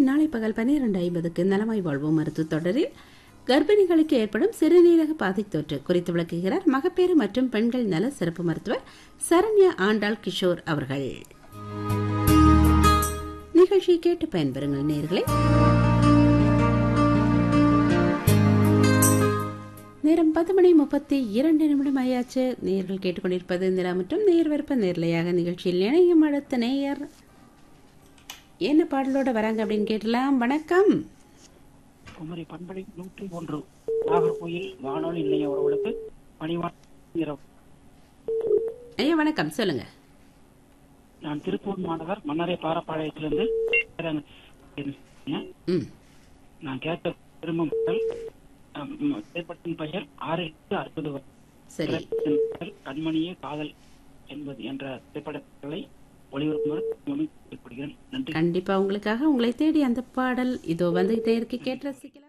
நாளை பகல் பன்னிரண்டு ஐம்பதுக்கு நலமாய் வாழ்வோம் மருத்துவ தொடரில் கர்ப்பிணிகளுக்கு ஏற்படும் சிறுநீரக பாதைத் தொற்று குறித்து விளக்குகிறார் மகப்பேறு மற்றும் பெண்கள் நல சிறப்பு மருத்துவர் சரண்யா ஆண்டாள் கிஷோர் அவர்கள் நிகழ்ச்சியை கேட்டு பயன்பெறுங்கள் நேர்களே நேரம் பத்து மணி முப்பத்தி இரண்டு நிமிடம் ஆயாச்சு நேர்கள் கேட்டுக்கொண்டிருப்பது நிலா மற்றும் நேர் விருப்ப நேர்லையாக நிகழ்ச்சியில் இணையும் அடுத்த நேயர் என்ன பாடலோட வராங்க அப்படின்னு கேட்டலாம் வணக்கம் குமரி பண்பலை நூற்றி ஒன்று நாகர்கோயில் வானொலி நிலைய உறவுகளுக்கு பணிவான இரவு ஐயா வணக்கம் சொல்லுங்க நான் திருப்பூர் மாநகர் மன்னரை பாரப்பாளையத்திலிருந்து பேசுறேன். ம் நான் கேட்ட விரும்பும் பாடல், அம், திரைப்படத்தின் பெயர் ஆறு எட்டு அறுபது வரை. சரி திரைப்படத்தின் பெயர் கண்மணியே காதல் என்பது என்ற திரைப்படங்களை ஒளிபரப்புமாறு கேட்டுக்கொள்கிறேன் நன்றி கண்டிப்பா உங்களுக்காக உங்களை தேடி அந்த பாடல் இதோ வந்துகிட்டே இருக்கு கேட்டு ரசிக்கலாம்